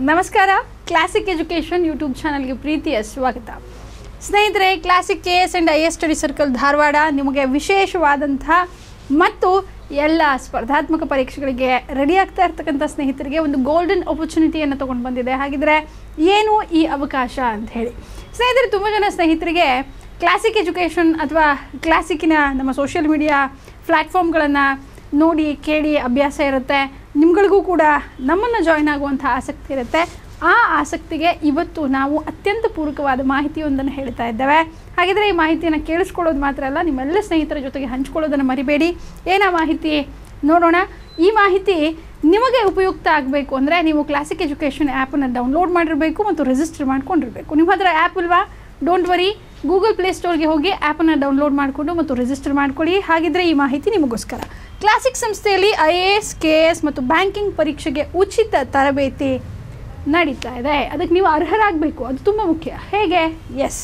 ನಮಸ್ಕಾರ classic education YouTube ಚಾನಲ್ಗೆ ಪ್ರೀತಿಯ ಸ್ವಾಗತ ಸ್ನೇಹಿತರೆ classic K S and I S study circle Dharwad ನಿಮಗೆ ವಿಶೇಷವಾದಂತಹ ಮತ್ತು ಎಲ್ಲ ಸ್ಪರ್ಧಾತ್ಮಕ ಪರೀಕ್ಷೆಗಳಿಗೆ ರೆಡಿ ಆಗ್ತಾ ಇರ್ತಕ್ಕಂಥ ಸ್ನೇಹಿತರಿಗೆ ಒಂದು ಗೋಲ್ಡನ್ ಆಪರ್ಚುನಿಟಿಯನ್ನು ತೊಗೊಂಡು ಬಂದಿದೆ ಹಾಗಿದ್ರೆ ಏನು ಈ ಅವಕಾಶ ಅಂತ ಹೇಳಿ ಸ್ನೇಹಿತರೆ ತುಂಬ ಜನ ಸ್ನೇಹಿತರಿಗೆ ಕ್ಲಾಸಿಕ್ ಎಜುಕೇಷನ್ ಅಥವಾ ಕ್ಲಾಸಿಕ್ಕಿನ ನಮ್ಮ ಸೋಷಿಯಲ್ ಮೀಡಿಯಾ ಪ್ಲ್ಯಾಟ್ಫಾರ್ಮ್ಗಳನ್ನು ನೋಡಿ ಕೇಳಿ ಅಭ್ಯಾಸ ಇರುತ್ತೆ ನಿಮ್ಗಳಿಗೂ ಕೂಡ ನಮ್ಮನ್ನು ಜಾಯ್ನ್ ಆಗುವಂಥ ಆಸಕ್ತಿ ಇರುತ್ತೆ ಆ ಆಸಕ್ತಿಗೆ ಇವತ್ತು ನಾವು ಅತ್ಯಂತ ಪೂರಕವಾದ ಮಾಹಿತಿಯೊಂದನ್ನು ಹೇಳ್ತಾ ಇದ್ದೇವೆ ಹಾಗಿದ್ರೆ ಈ ಮಾಹಿತಿಯನ್ನು ಕೇಳಿಸ್ಕೊಳ್ಳೋದು ಮಾತ್ರ ಅಲ್ಲ ನಿಮ್ಮೆಲ್ಲ ಸ್ನೇಹಿತರ ಜೊತೆಗೆ ಹಂಚ್ಕೊಳ್ಳೋದನ್ನು ಮರಿಬೇಡಿ ಏನ ಮಾಹಿತಿ ನೋಡೋಣ ಈ ಮಾಹಿತಿ ನಿಮಗೆ ಉಪಯುಕ್ತ ಆಗಬೇಕು ಅಂದರೆ ನೀವು ಕ್ಲಾಸಿಕ್ ಎಜುಕೇಷನ್ ಆ್ಯಪನ್ನು ಡೌನ್ಲೋಡ್ ಮಾಡಿರಬೇಕು ಮತ್ತು ರಿಜಿಸ್ಟರ್ ಮಾಡ್ಕೊಂಡಿರಬೇಕು ನಿಮ್ಮ ಹತ್ರ ಆ್ಯಪ್ ಇಲ್ವಾ ಡೋಂಟ್ ವರಿ ಗೂಗಲ್ ಪ್ಲೇಸ್ಟೋರ್ಗೆ ಹೋಗಿ ಆ್ಯಪನ್ನು ಡೌನ್ಲೋಡ್ ಮಾಡಿಕೊಂಡು ಮತ್ತು ರಿಜಿಸ್ಟರ್ ಮಾಡ್ಕೊಳ್ಳಿ ಹಾಗಿದ್ರೆ ಈ ಮಾಹಿತಿ ನಿಮಗೋಸ್ಕರ ಕ್ಲಾಸಿಕ್ ಸಂಸ್ಥೆಯಲ್ಲಿ I A S K S ಮತ್ತು ಬ್ಯಾಂಕಿಂಗ್ ಪರೀಕ್ಷೆಗೆ ಉಚಿತ ತರಬೇತಿ ನಡೀತಾ ಇದೆ ಅದಕ್ಕೆ ನೀವು ಅರ್ಹರಾಗಬೇಕು ಅದು ತುಂಬ ಮುಖ್ಯ ಹೇಗೆ ಎಸ್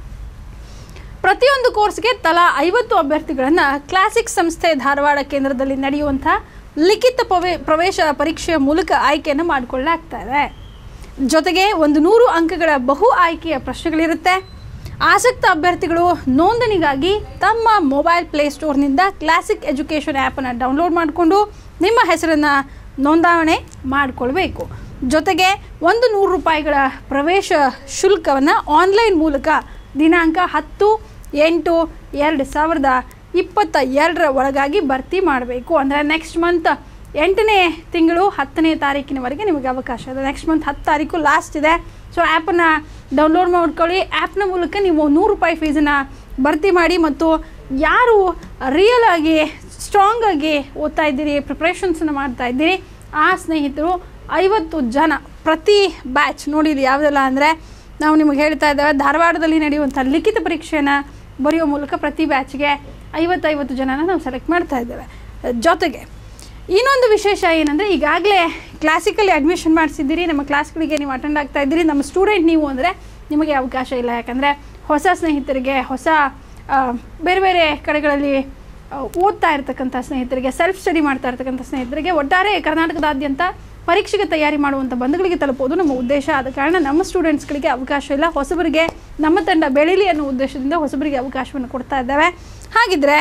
ಪ್ರತಿಯೊಂದು ಕೋರ್ಸ್ಗೆ ತಲಾ ಐವತ್ತು ಅಭ್ಯರ್ಥಿಗಳನ್ನು ಕ್ಲಾಸಿಕ್ ಸಂಸ್ಥೆ ಧಾರವಾಡ ಕೇಂದ್ರದಲ್ಲಿ ನಡೆಯುವಂಥ ಲಿಖಿತ ಪವೇ ಪ್ರವೇಶ ಪರೀಕ್ಷೆಯ ಮೂಲಕ ಆಯ್ಕೆಯನ್ನು ಮಾಡಿಕೊಳ್ಳಲಾಗ್ತಾ ಇದೆ ಜೊತೆಗೆ ಒಂದು ನೂರು ಅಂಕಗಳ ಬಹು ಆಯ್ಕೆಯ ಪ್ರಶ್ನೆಗಳಿರುತ್ತೆ ಆಸಕ್ತ ಅಭ್ಯರ್ಥಿಗಳು ನೋಂದಣಿಗಾಗಿ ತಮ್ಮ ಮೊಬೈಲ್ ಪ್ಲೇಸ್ಟೋರ್ನಿಂದ ಕ್ಲಾಸಿಕ್ ಎಜುಕೇಷನ್ ಆ್ಯಪನ್ನು ಡೌನ್ಲೋಡ್ ಮಾಡಿಕೊಂಡು ನಿಮ್ಮ ಹೆಸರನ್ನು ನೋಂದಾವಣೆ ಮಾಡಿಕೊಳ್ಬೇಕು ಜೊತೆಗೆ ಒಂದು ನೂರು ರೂಪಾಯಿಗಳ ಪ್ರವೇಶ ಶುಲ್ಕವನ್ನು ಆನ್ಲೈನ್ ಮೂಲಕ ದಿನಾಂಕ ಹತ್ತು ಎಂಟು ಎರಡು ಸಾವಿರದ ಇಪ್ಪತ್ತ ಎರಡರ ಒಳಗಾಗಿ ಭರ್ತಿ ಮಾಡಬೇಕು ಅಂದರೆ ನೆಕ್ಸ್ಟ್ ಮಂತ್ ಎಂಟನೇ ತಿಂಗಳು ಹತ್ತನೇ ತಾರೀಕಿನವರೆಗೆ ನಿಮಗೆ ಅವಕಾಶ ಇದೆ ನೆಕ್ಸ್ಟ್ ಮಂತ್ ಹತ್ತು ತಾರೀಕು ಲಾಸ್ಟ್ ಇದೆ ಸೊ ಆ್ಯಪನ್ನು ಡೌನ್ಲೋಡ್ ಮಾಡ್ಕೊಳ್ಳಿ ಆ್ಯಪ್ನ ಮೂಲಕ ನೀವು ನೂರು ರೂಪಾಯಿ ಫೀಸನ್ನು ಭರ್ತಿ ಮಾಡಿ ಮತ್ತು ಯಾರು ರಿಯಲ್ ಆಗಿ ಸ್ಟ್ರಾಂಗ್ ಆಗಿ ಓದ್ತಾ ಇದ್ದೀರಿ ಪ್ರಿಪ್ರೇಷನ್ಸನ್ನು ಮಾಡ್ತಾ ಇದ್ದೀರಿ ಆ ಸ್ನೇಹಿತರು ಐವತ್ತು ಜನ ಪ್ರತಿ ಬ್ಯಾಚ್ ನೋಡಿ ಇದು ಯಾವುದೆಲ್ಲ ಅಂದರೆ ನಾವು ನಿಮಗೆ ಹೇಳ್ತಾ ಇದ್ದೇವೆ ಧಾರವಾಡದಲ್ಲಿ ನಡೆಯುವಂಥ ಲಿಖಿತ ಪರೀಕ್ಷೆಯನ್ನು ಬರೆಯೋ ಮೂಲಕ ಪ್ರತಿ ಬ್ಯಾಚ್ಗೆ ಐವತ್ತೈವತ್ತು ಜನನ ನಾವು ಸೆಲೆಕ್ಟ್ ಮಾಡ್ತಾ ಇದ್ದೇವೆ ಜೊತೆಗೆ ಇನ್ನೊಂದು ವಿಶೇಷ ಏನಂದರೆ ಈಗಾಗಲೇ ಕ್ಲಾಸಿಕಲ್ಲಿ ಅಡ್ಮಿಷನ್ ಮಾಡಿಸಿದ್ದೀರಿ ನಮ್ಮ ಕ್ಲಾಸ್ಗಳಿಗೆ ನೀವು ಅಟೆಂಡ್ ಆಗ್ತಾ ಇದ್ದೀರಿ ನಮ್ಮ ಸ್ಟೂಡೆಂಟ್ ನೀವು ಅಂದರೆ ನಿಮಗೆ ಅವಕಾಶ ಇಲ್ಲ ಯಾಕಂದರೆ ಹೊಸ ಸ್ನೇಹಿತರಿಗೆ ಹೊಸ ಆ, ಬೇರೆ ಬೇರೆ ಕಡೆಗಳಲ್ಲಿ ಆ, ಓದ್ತಾ ಇರ್ತಕ್ಕಂಥ ಸ್ನೇಹಿತರಿಗೆ ಸೆಲ್ಫ್ ಸ್ಟಡಿ ಮಾಡ್ತಾ ಇರ್ತಕ್ಕಂಥ ಸ್ನೇಹಿತರಿಗೆ ಒಟ್ಟಾರೆ ಕರ್ನಾಟಕದಾದ್ಯಂತ ಪರೀಕ್ಷೆಗೆ ತಯಾರಿ ಮಾಡುವಂಥ ಬಂಧುಗಳಿಗೆ ತಲುಪೋದು ನಮ್ಮ ಉದ್ದೇಶ ಆದ ಕಾರಣ ನಮ್ಮ ಸ್ಟೂಡೆಂಟ್ಸ್ಗಳಿಗೆ ಅವಕಾಶ ಇಲ್ಲ ಹೊಸಬರಿಗೆ ನಮ್ಮ ತಂಡ ಬೆಳೀಲಿ ಅನ್ನೋ ಉದ್ದೇಶದಿಂದ ಹೊಸಬರಿಗೆ ಅವಕಾಶವನ್ನು ಕೊಡ್ತಾ ಇದ್ದೇವೆ ಹಾಗಿದ್ರೆ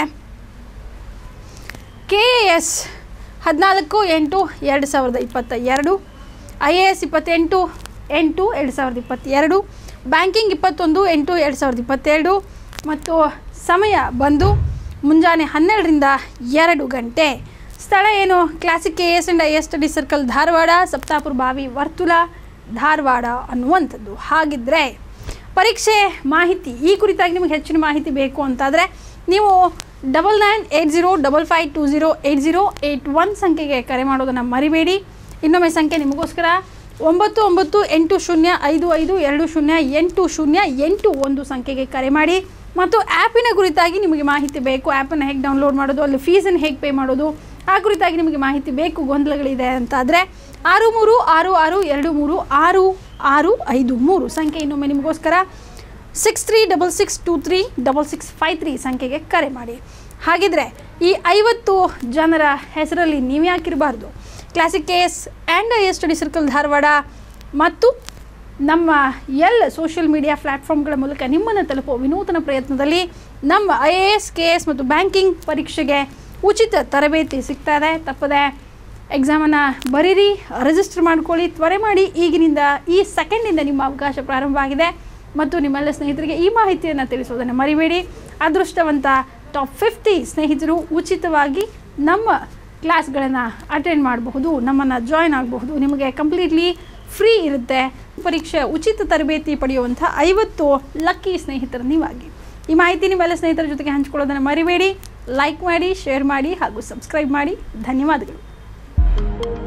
ಕೆ ಎ ಎಸ್ ಹದಿನಾಲ್ಕು ಎಂಟು ಎರಡು ಸಾವಿರದ ಇಪ್ಪತ್ತ ಎರಡು ಐ ಎ ಎಸ್ ಇಪ್ಪತ್ತೆಂಟು ಎಂಟು ಎರಡು ಸಾವಿರದ ಇಪ್ಪತ್ತೆರಡು ಬ್ಯಾಂಕಿಂಗ್ ಇಪ್ಪತ್ತೊಂದು ಎಂಟು ಎರಡು ಸಾವಿರದ ಇಪ್ಪತ್ತೆರಡು ಮತ್ತು ಸಮಯ ಬಂದು ಮುಂಜಾನೆ ಹನ್ನೆರಡರಿಂದ ಎರಡು ಗಂಟೆ ಸ್ಥಳ ಏನು classic K S and I S study circle Dharwad Saptapura ಬಾವಿ ವರ್ತುಲ ಧಾರವಾಡ ಅನ್ನುವಂಥದ್ದು ಹಾಗಿದ್ದರೆ ಪರೀಕ್ಷೆ ಮಾಹಿತಿ ಈ ಕುರಿತಾಗಿ ನಿಮಗೆ ಹೆಚ್ಚಿನ ಮಾಹಿತಿ ಬೇಕು ಅಂತಾದರೆ ನೀವು double nine eight zero double five two zero eight zero eight one ಸಂಖ್ಯೆಗೆ ಕರೆ ಮಾಡೋದನ್ನು ಮರಿಬೇಡಿ ಇನ್ನೊಮ್ಮೆ ಸಂಖ್ಯೆ ನಿಮಗೋಸ್ಕರ ಒಂಬತ್ತು ಒಂಬತ್ತು ಎಂಟು ಶೂನ್ಯ ಐದು ಐದು ಎರಡು ಶೂನ್ಯ ಎಂಟು ಶೂನ್ಯ ಎಂಟು ಒಂದು ಸಂಖ್ಯೆಗೆ ಕರೆ ಮಾಡಿ ಮತ್ತು ಆ್ಯಪಿನ ಕುರಿತಾಗಿ ನಿಮಗೆ ಮಾಹಿತಿ ಬೇಕು ಆ್ಯಪನ್ನು ಹೇಗೆ ಡೌನ್ಲೋಡ್ ಮಾಡೋದು ಅಲ್ಲಿ ಫೀಸನ್ನು ಹೇಗೆ ಪೇ ಮಾಡೋದು ಆ ಕುರಿತಾಗಿ ನಿಮಗೆ ಮಾಹಿತಿ ಬೇಕು ಗೊಂದಲಗಳಿದೆ ಅಂತಾದರೆ ಆರು ಮೂರು ಆರು ಆರು ಎರಡು ಮೂರು ಆರು ಆರು ಐದು ಮೂರು ಸಂಖ್ಯೆ ಇನ್ನೊಮ್ಮೆ ನಿಮಗೋಸ್ಕರ six three double six two three double six five three ಸಂಖ್ಯೆಗೆ ಕರೆ ಮಾಡಿ ಹಾಗಿದ್ರೆ ಈ ಐವತ್ತು ಜನರ ಹೆಸರಲ್ಲಿ ನೀವು ಯಾಕಿರಬಾರ್ದು classic K S and I S study circle Dharwad ಮತ್ತು ನಮ್ಮ ಎಲ್ಲ ಸೋಷಿಯಲ್ ಮೀಡಿಯಾ ಪ್ಲ್ಯಾಟ್ಫಾರ್ಮ್ಗಳ ಮೂಲಕ ನಿಮ್ಮನ್ನು ತಲುಪುವ ವಿನೂತನ ಪ್ರಯತ್ನದಲ್ಲಿ ನಮ್ಮ I A S K S ಮತ್ತು ಬ್ಯಾಂಕಿಂಗ್ ಪರೀಕ್ಷೆಗೆ ಉಚಿತ ತರಬೇತಿ ಸಿಗ್ತಾ ಇದೆ ತಪ್ಪದೆ ಎಕ್ಸಾಮನ್ನು ಬರೀರಿ ರಿಜಿಸ್ಟರ್ ಮಾಡ್ಕೊಳ್ಳಿ ತ್ವರೆ ಮಾಡಿ ಈಗಿನಿಂದ ಈ ಸೆಕೆಂಡಿಂದ ನಿಮ್ಮ ಅವಕಾಶ ಪ್ರಾರಂಭ ಆಗಿದೆ ಮತ್ತು ನಿಮ್ಮೆಲ್ಲ ಸ್ನೇಹಿತರಿಗೆ ಈ ಮಾಹಿತಿಯನ್ನು ತಿಳಿಸೋದನ್ನು ಮರಿಬೇಡಿ ಅದೃಷ್ಟವಂತ ಟಾಪ್ ಫಿಫ್ಟಿ ಸ್ನೇಹಿತರು ಉಚಿತವಾಗಿ ನಮ್ಮ ಕ್ಲಾಸ್ಗಳನ್ನು ಅಟೆಂಡ್ ಮಾಡಬಹುದು ನಮ್ಮನ್ನು ಜಾಯ್ನ್ ಆಗಬಹುದು ನಿಮಗೆ ಕಂಪ್ಲೀಟ್ಲಿ ಫ್ರೀ ಇರುತ್ತೆ ಪರೀಕ್ಷೆ ಉಚಿತ ತರಬೇತಿ ಪಡೆಯುವಂಥ ಐವತ್ತು ಲಕ್ಕಿ ಸ್ನೇಹಿತರು ನೀವಾಗಿ ಈ ಮಾಹಿತಿ ನಿಮ್ಮೆಲ್ಲ ಸ್ನೇಹಿತರ ಜೊತೆಗೆ ಹಂಚ್ಕೊಳ್ಳೋದನ್ನು ಮರಿಬೇಡಿ ಲೈಕ್ ಮಾಡಿ ಶೇರ್ ಮಾಡಿ ಹಾಗೂ ಸಬ್ಸ್ಕ್ರೈಬ್ ಮಾಡಿ ಧನ್ಯವಾದಗಳು